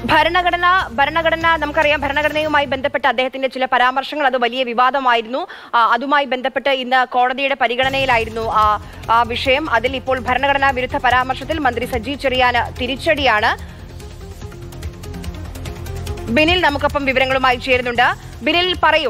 ഭരണഘടന ഭരണഘടന നമുക്കറിയാം ഭരണഘടനയുമായി ബന്ധപ്പെട്ട അദ്ദേഹത്തിന്റെ ചില പരാമർശങ്ങൾ അത് വലിയ വിവാദമായിരുന്നു ആ, അതുമായി ബന്ധപ്പെട്ട് ഇന്ന് കോടതിയുടെ പരിഗണനയിലായിരുന്നു ആ ആ വിഷയം അതിൽ ഇപ്പോൾ ഭരണഘടനാ വിരുദ്ധ പരാമർശത്തിൽ മന്ത്രി സജി ചെറിയാന് തിരിച്ചടിയാണ് ബിനിൽ നമുക്കൊപ്പം വിവരങ്ങളുമായി ചേരുന്നുണ്ട് ബിനിൽ പറയൂ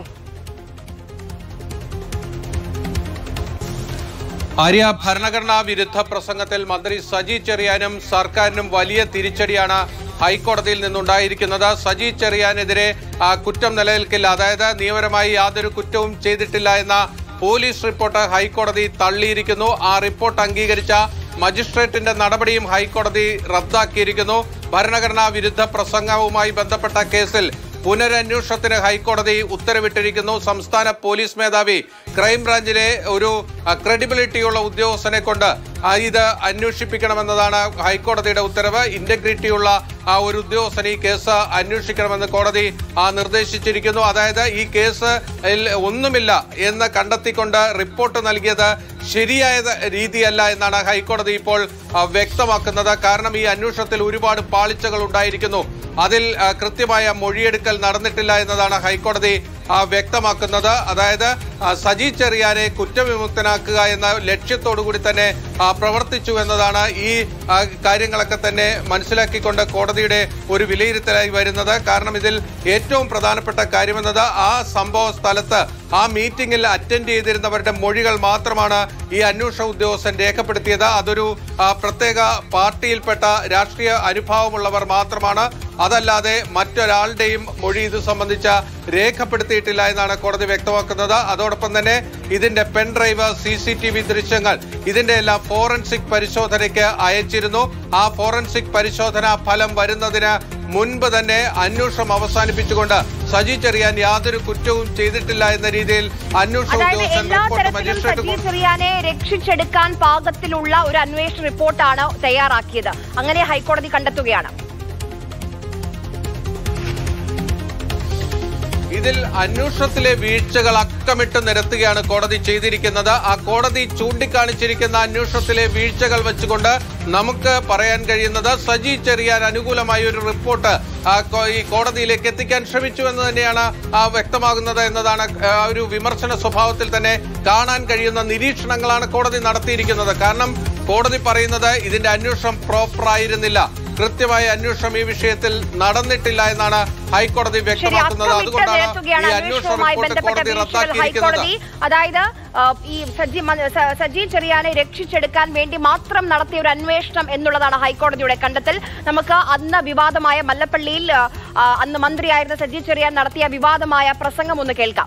ആര്യ ഭരണഘടനാ വിരുദ്ധ പ്രസംഗത്തിൽ മന്ത്രി സജി ചെറിയാനും സർക്കാരിനും വലിയ തിരിച്ചടിയാണ് ഹൈക്കോടതിയിൽ നിന്നുണ്ടായിരിക്കുന്നത് സജി ചെറിയാനെതിരെ ആ, കുറ്റം നിലനിൽക്കില്ല അതായത് നിയമപരമായി യാതൊരു കുറ്റവും ചെയ്തിട്ടില്ല എന്ന പോലീസ് റിപ്പോർട്ട് ഹൈക്കോടതി തള്ളിയിരിക്കുന്നു ആ റിപ്പോർട്ട് അംഗീകരിച്ച മജിസ്ട്രേറ്റിന്റെ നടപടിയും ഹൈക്കോടതി റദ്ദാക്കിയിരിക്കുന്നു ഭരണഘടനാ വിരുദ്ധ പ്രസംഗവുമായി ബന്ധപ്പെട്ട കേസിൽ പുനരന്വേഷണത്തിന് ഹൈക്കോടതി ഉത്തരവിട്ടിരിക്കുന്നു സംസ്ഥാന പോലീസ് മേധാവി ക്രൈംബ്രാഞ്ചിലെ ഒരു ക്രെഡിബിലിറ്റിയുള്ള ഉദ്യോഗസ്ഥനെ കൊണ്ട് ആ, ഇത് അന്വേഷിപ്പിക്കണമെന്നതാണ് ഹൈക്കോടതിയുടെ ഉത്തരവ് ഇന്റഗ്രിറ്റിയുള്ള ആ ഒരു ഉദ്യോഗസ്ഥൻ ഈ കേസ് അന്വേഷിക്കണമെന്ന് കോടതി ആ, നിർദ്ദേശിച്ചിരിക്കുന്നു അതായത് ഈ കേസ് ൽ ഒന്നുമില്ല എന്ന് കണ്ടെത്തിക്കൊണ്ട് റിപ്പോർട്ട് നൽകിയത് ശരിയായ രീതിയല്ല എന്നാണ് ഹൈക്കോടതി ഇപ്പോൾ ആ, വ്യക്തമാക്കുന്നത് കാരണം ഈ അന്വേഷണത്തിൽ ഒരുപാട് പാളിച്ചകൾ ഉണ്ടായിരിക്കുന്നു അതിൽ ആ, കൃത്യമായ മൊഴിയെടുക്കൽ നടന്നിട്ടില്ല എന്നതാണ് ഹൈക്കോടതി ആ, വ്യക്തമാക്കുന്നത് അതായത് ആ, സജി ചെറിയാനെ കുറ്റവിമുക്തനാക്കുക എന്ന ലക്ഷ്യത്തോടു കൂടി തന്നെ ആ, പ്രവർത്തിച്ചു എന്നതാണ് ഈ ആ, കാര്യങ്ങളൊക്കെ തന്നെ മനസ്സിലാക്കിക്കൊണ്ട് കോടതിയുടെ ഒരു വിലയിരുത്തലായി വരുന്നത് കാരണം ഇതിൽ ഏറ്റവും പ്രധാനപ്പെട്ട കാര്യമെന്നത് ആ സംഭവ സ്ഥലത്ത് ആ മീറ്റിംഗിൽ അറ്റൻഡ് ചെയ്തിരുന്നവരുടെ മൊഴികൾ മാത്രമാണ് ഈ അന്വേഷണ ഉദ്യോഗസ്ഥൻ രേഖപ്പെടുത്തിയത് അതൊരു ആ, പ്രത്യേക പാർട്ടിയിൽപ്പെട്ട രാഷ്ട്രീയ അനുഭാവമുള്ളവർ മാത്രമാണ് അതല്ലാതെ മറ്റൊരാളുടെയും മൊഴി ഇത് സംബന്ധിച്ച രേഖപ്പെടുത്തിയിട്ടില്ല എന്നാണ് കോടതി വ്യക്തമാക്കുന്നത് അതോടൊപ്പം തന്നെ ഇതിന്റെ pen drive C C T V ദൃശ്യങ്ങൾ ഇതിന്റെ എല്ലാം ഫോറൻസിക് പരിശോധനയ്ക്ക് അയച്ചിരുന്നു ആ ഫോറൻസിക് പരിശോധന ഫലം വരുന്നതിന് മുൻപ് തന്നെ അന്വേഷണം അവസാനിപ്പിച്ചുകൊണ്ട് സജി ചെറിയാൻ യാതൊരു കുറ്റവും ചെയ്തിട്ടില്ല എന്ന രീതിയിൽ അന്വേഷണ അതായത് ഉദ്യോഗസ്ഥൻ എല്ലാ റിപ്പോർട്ട് തരത്തിലും മജിസ്ട്രേറ്റ് സജി ചെറിയാനെ രക്ഷിച്ചെടുക്കാൻ പാകത്തിലുള്ള ഒരു അന്വേഷണ റിപ്പോർട്ടാണ് തയ്യാറാക്കിയത് അങ്ങനെ ഹൈക്കോടതി കണ്ടെത്തുകയാണ് ഇതിൽ അന്വേഷണത്തിലെ വീഴ്ചകൾ അക്കമിട്ട് നിരത്തുകയാണ് കോടതി ചെയ്തിരിക്കുന്നത് ആ കോടതി ചൂണ്ടിക്കാണിച്ചിരിക്കുന്ന അന്വേഷണത്തിലെ വീഴ്ചകൾ വെച്ചുകൊണ്ട് നമുക്ക് പറയാൻ കഴിയുന്നത് സജി ചെറിയാൻ അനുകൂലമായ ഒരു റിപ്പോർട്ട് ആ, കോ- ഈ കോടതിയിലേക്ക് എത്തിക്കാൻ ശ്രമിച്ചു എന്ന് തന്നെയാണ് ആ, വ്യക്തമാകുന്നത് എന്നതാണ് ആ, ഒരു വിമർശന സ്വഭാവത്തിൽ തന്നെ കാണാൻ കഴിയുന്ന നിരീക്ഷണങ്ങളാണ് കോടതി നടത്തിയിരിക്കുന്നത് കാരണം കോടതി പറയുന്നത് ഇതിന്റെ അന്വേഷണം പ്രോപ്പർ ആയിരുന്നില്ല കൃത്യമായ അന്വേഷണം ഈ വിഷയത്തിൽ നടന്നിട്ടില്ല എന്നാണ് ഹൈക്കോടതി ശരി വ്യക്തമാക്കുന്നത് അക്കമിട്ട് അതുകൊണ്ടാണ് നിരത്തുകയാണ് ഈ അന്വേഷണ അന്വേഷണവുമായി റിപ്പോർട്ട് ബന്ധപ്പെട്ട കോടതി വീഴ്ചകൾ റദ്ദാക്കിയിരിക്കുന്നത് ഹൈക്കോടതി അതായത് ആ, ഈ സജി മ- സ- സജി ചെറിയാനെ രക്ഷിച്ചെടുക്കാൻ വേണ്ടി മാത്രം നടത്തിയ ഒരു അന്വേഷണം എന്നുള്ളതാണ് ഹൈക്കോടതിയുടെ കണ്ടെത്തൽ നമുക്ക് അന്ന് വിവാദമായ മല്ലപ്പള്ളിയിൽ ആ, ആ, അന്ന് മന്ത്രിയായിരുന്ന സജി ചെറിയാൻ നടത്തിയ വിവാദമായ പ്രസംഗം ഒന്ന് കേൾക്കാം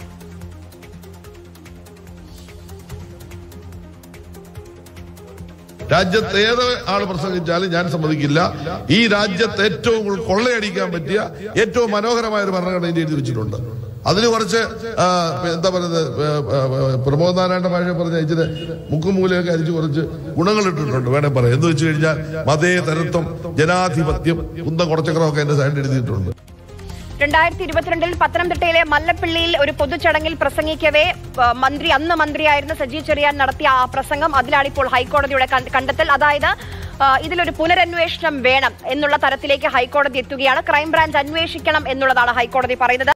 രാജ്യത്ത് ഏത് ആൾ പ്രസംഗിച്ചാലും ഞാൻ സമ്മതിക്കില്ല ഈ രാജ്യത്ത് ഏറ്റവും കൂടുതൽ കൊള്ളയടിക്കാൻ പറ്റിയ ഏറ്റവും മനോഹരമായ ഒരു ഭരണഘടന ഇന്ത്യ എഴുതി വെച്ചിട്ടുണ്ട് അതിന് കുറച്ച് ആ, എന്താ പറയുന്നത് ആ, ആ, ആ, പ്രമോദ് നാരായണ ഭാഷ പറഞ്ഞ ഇച്ചിരി മുക്കും മൂലയൊക്കെ അരിച്ച് കുറച്ച് ഗുണങ്ങൾ ഇട്ടിട്ടുണ്ട് വേണേ പറയാം എന്ന് വെച്ച് കഴിഞ്ഞാൽ മതേതരത്വം ജനാധിപത്യം കുന്തം കുറച്ചക്രമൊക്കെ എന്റെ സൈഡിൽ എഴുതിയിട്ടുണ്ട് രണ്ടായിരത്തി ഇരുപത്തിരണ്ടിൽ പത്തനംതിട്ടയിലെ മല്ലപ്പള്ളിയിൽ ഒരു പൊതുചടങ്ങിൽ പ്രസംഗിക്കവേ ആ, മന്ത്രി അന്ന് മന്ത്രിയായിരുന്ന സജി ചെറിയാൻ നടത്തിയ ആ പ്രസംഗം അതിലാണ് ഇപ്പോൾ ഹൈക്കോടതിയുടെ കണ്ട- കണ്ടെത്തൽ അതായത് ആ, ഇതിലൊരു പുനരന്വേഷണം വേണം എന്നുള്ള തരത്തിലേക്ക് ഹൈക്കോടതി എത്തുകയാണ് ക്രൈംബ്രാഞ്ച് അന്വേഷിക്കണം എന്നുള്ളതാണ് ഹൈക്കോടതി പറയുന്നത്